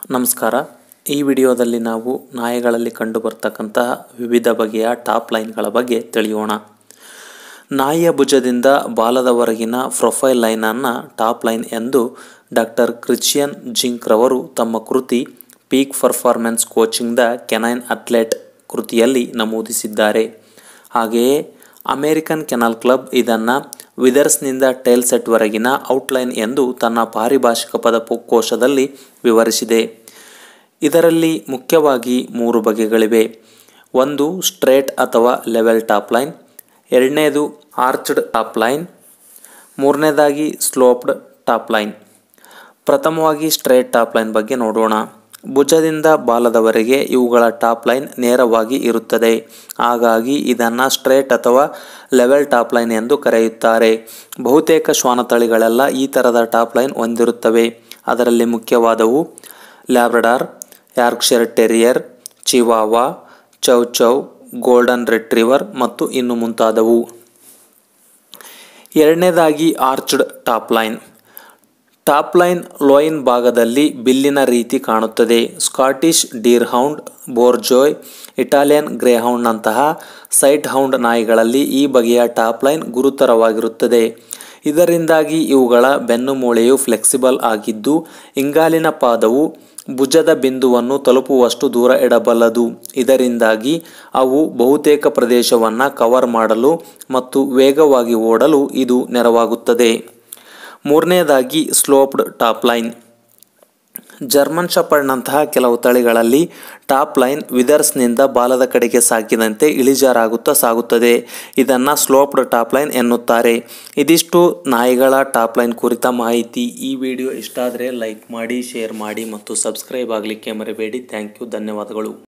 ನಮಸ್ಕಾರ ಈ ವಿಡಿಯೋದಲ್ಲಿ ನಾವು ನಾಯಿಗಳಲ್ಲಿ ಕಂಡುಬರ್ತಕ್ಕಂತಹ ವಿವಿಧ ಬಗೆಯ ಟಾಪ್ ಲೈನ್ಗಳ ಬಗ್ಗೆ ತಿಳಿಯೋಣ ನಾಯಿಯ ಭುಜದಿಂದ ಬಾಲದವರೆಗಿನ ಪ್ರೊಫೈಲ್ ಲೈನನ್ನು ಟಾಪ್ ಲೈನ್ ಎಂದು ಡಾಕ್ಟರ್ ಕ್ರಿಶ್ಚಿಯನ್ ಜಿಂಕ್ ರವರು ತಮ್ಮ ಕೃತಿ peak performance coaching the canine athlete ಕೃತಿಯಲ್ಲಿ ನಮೂದಿಸಿದ್ದಾರೆ ಹಾಗೆಯೇ ಅಮೇರಿಕನ್ ಕೆನಲ್ ಕ್ಲಬ್ ಇದನ್ನು ವಿದರ್ಸ್ನಿಂದ ಟೇಲ್ ಸೆಟ್ವರೆಗಿನ ಔಟ್ಲೈನ್ ಎಂದು ತನ್ನ ಪಾರಿಭಾಷಿಕ ಪದಕೋಶದಲ್ಲಿ ವಿವರಿಸಿದೆ ಇದರಲ್ಲಿ ಮುಖ್ಯವಾಗಿ ಮೂರು ಬಗೆಗಳಿವೆ ಒಂದು ಸ್ಟ್ರೇಟ್ ಅಥವಾ ಲೆವೆಲ್ ಟಾಪ್ ಲೈನ್ ಎರಡನೇದು ಆರ್ಚ್ಡ್ ಟಾಪ್ ಲೈನ್ ಮೂರನೇದಾಗಿ ಸ್ಲೋಪ್ಡ್ ಟಾಪ್ ಲೈನ್ ಪ್ರಥಮವಾಗಿ ಸ್ಟ್ರೇಟ್ ಟಾಪ್ ಲೈನ್ ಬಗ್ಗೆ ನೋಡೋಣ ಭುಜದಿಂದ ಬಾಲದವರೆಗೆ ಇವುಗಳ ಟಾಪ್ ಲೈನ್ ನೇರವಾಗಿ ಇರುತ್ತದೆ ಹಾಗಾಗಿ ಇದನ್ನು ಸ್ಟ್ರೇಟ್ ಅಥವಾ ಲೆವೆಲ್ ಟಾಪ್ ಲೈನ್ ಎಂದು ಕರೆಯುತ್ತಾರೆ ಬಹುತೇಕ ಶ್ವಾನತಳಿಗಳೆಲ್ಲ ಈ ಥರದ ಟಾಪ್ ಲೈನ್ ಹೊಂದಿರುತ್ತವೆ ಅದರಲ್ಲಿ ಮುಖ್ಯವಾದವು Labrador Yorkshire terrier Chihuahua chow chow golden retriever ಮತ್ತು ಇನ್ನು ಮುಂತಾದವು ಎರಡನೇದಾಗಿ arched top line top line loin ಭಾಗದಲ್ಲಿ ಬಿಲ್ಲಿನ ರೀತಿ ಕಾಣುತ್ತದೆ Scottish deerhound Borzoi Italian ಗ್ರೇಹೌಂಡ್ನಂತಹ ಸೈಟ್ ಹೌಂಡ್ ನಾಯಿಗಳಲ್ಲಿ ಈ ಬಗೆಯ ಟಾಪ್ ಲೈನ್ ಗುರುತರವಾಗಿರುತ್ತದೆ ಇದರಿಂದಾಗಿ ಇವುಗಳ ಬೆನ್ನುಮೂಳೆಯು ಫ್ಲೆಕ್ಸಿಬಲ್ ಆಗಿದ್ದು ಇಂಗಾಲಿನ ಪಾದವು ಭುಜದ ಬಿಂದುವನ್ನು ತಲುಪುವಷ್ಟು ದೂರ ಇಡಬಲ್ಲದು ಇದರಿಂದಾಗಿ ಅವು ಬಹುತೇಕ ಪ್ರದೇಶವನ್ನು ಕವರ್ ಮಾಡಲು ಮತ್ತು ವೇಗವಾಗಿ ಓಡಲು ಇದು ನೆರವಾಗುತ್ತದೆ ಮೂರನೇದಾಗಿ ಸ್ಲೋಪ್ಡ್ ಟಾಪ್ ಲೈನ್ ಜರ್ಮನ್ ಶಪರ್ಡ್ನಂತಹ ಕೆಲವು ತಳಿಗಳಲ್ಲಿ ಟಾಪ್ ಲೈನ್ ವಿದರ್ಸ್ನಿಂದ ಬಾಲದ ಕಡೆಗೆ ಸಾಗಿದಂತೆ ಇಳಿಜಾರಾಗುತ್ತಾ ಸಾಗುತ್ತದೆ ಇದನ್ನು ಸ್ಲೋಪ್ಡ್ ಟಾಪ್ ಲೈನ್ ಎನ್ನುತ್ತಾರೆ ಇದಿಷ್ಟು ನಾಯಿಗಳ ಟಾಪ್ ಲೈನ್ ಕುರಿತ ಮಾಹಿತಿ ಈ ವಿಡಿಯೋ ಇಷ್ಟ ಆದರೆ ಲೈಕ್ ಮಾಡಿ ಶೇರ್ ಮಾಡಿ ಮತ್ತು ಸಬ್ಸ್ಕ್ರೈಬ್ ಆಗಲಿಕ್ಕೆ ಮರಿಬೇಡಿ ಥ್ಯಾಂಕ್ ಯು ಧನ್ಯವಾದಗಳು